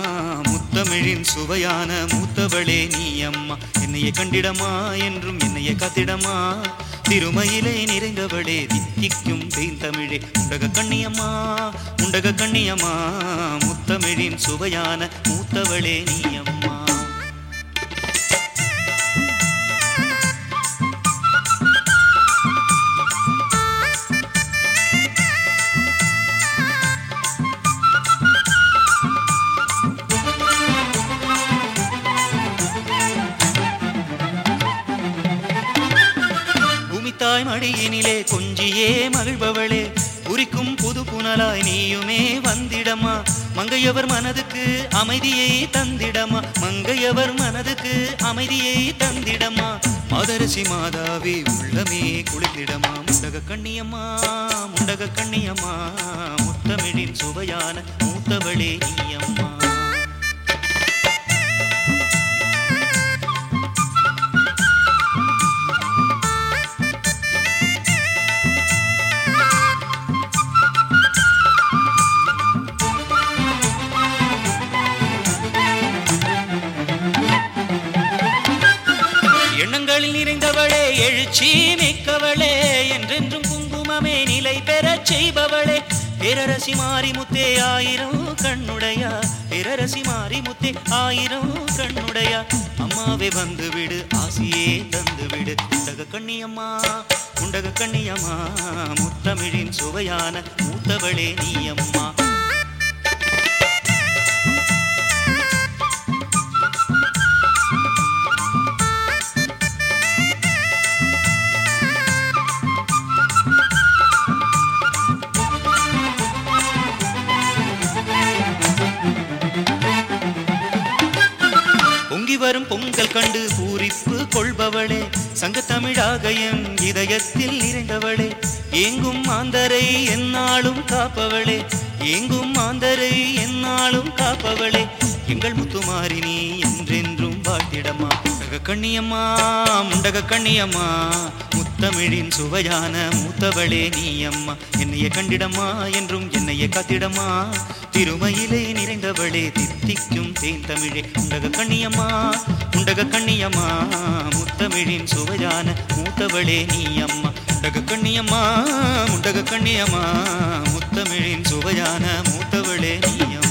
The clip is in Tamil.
முத்தமிழின் சுவையான மூத்தவளே நீ அம்மா என்னைய கண்டிடமா என்றும் என்னைய காத்திடமா திருமயிலே நிறைந்தவளே தித்திக்கும் தேந்தமிழே உண்டக கண்ணியம்மா உண்டக கண்ணியம்மா முத்தமிழின் சுவையான மூத்தவளே நீ அம்மா பூமித்தாய் மடியினிலே கொஞ்சியே மகிழ்பவளே உரிக்கும் புது புனலாய் நீயுமே வந்திடமா மங்கையவர் மனதுக்கு அமைதியை தந்திடமா மங்கையவர் மனதுக்கு அமைதியை தந்திடமா மதரசி மாதாவே உள்ளமே குளித்திடமா முண்டக கண்ணியம்மா முண்டக கண்ணியம்மா முத்தமிழின் சுவையான மூத்தவளே நீயம்மா எண்ணங்களில் நிறைந்தவளே எழுச்சி மிக்கவளே என்றென்றும் குங்குமமே நிலை பெறச் செய்பவளே பேரரசி மாரிமுத்தே ஆயிரம் கண்ணுடையா பேரரசி மாரிமுத்தே ஆயிரம் கண்ணுடையா அம்மாவே வந்து விடு ஆசியே தந்து விடு உண்டக கண்ணியம்மா உண்டக கண்ணியம்மா முத்தமிழின் சுவையான மூத்தவளே நீ அம்மா பொங்கி வரும் பொங்கல் கண்டு பூரிப்பு கொள்பவளே சங்கத்தமிழாக என் இதயத்தில் நிறைந்தவளே எங்கும் மாந்தரை என்னாலும் காப்பவளே எங்கும் மாந்தரை என்னாலும் காப்பவளே எங்கள் முத்துமாரி நீ என்றென்றும் வாழ்த்திடமா முண்டக கண்ணியம்மா முண்டக கண்ணியம்மா முத்தமிழின் சுவையான மூத்தவளே நீ அம்மா என்னைய கண்டிடமா என்றும் என்னைய காத்திடமா திருமையிலே நிறைந்தவளே தித்திக்கும் தேன் தமிழே உண்டக கண்ணியம்மா உண்டக கண்ணியம்மா முத்தமிழின் சுவையான மூத்தவளே நீ அம்மா உண்டக கண்ணியம்மா முண்டக கண்ணியம்மா முத்தமிழின் சுவையான மூத்தவளே நீ அம்மா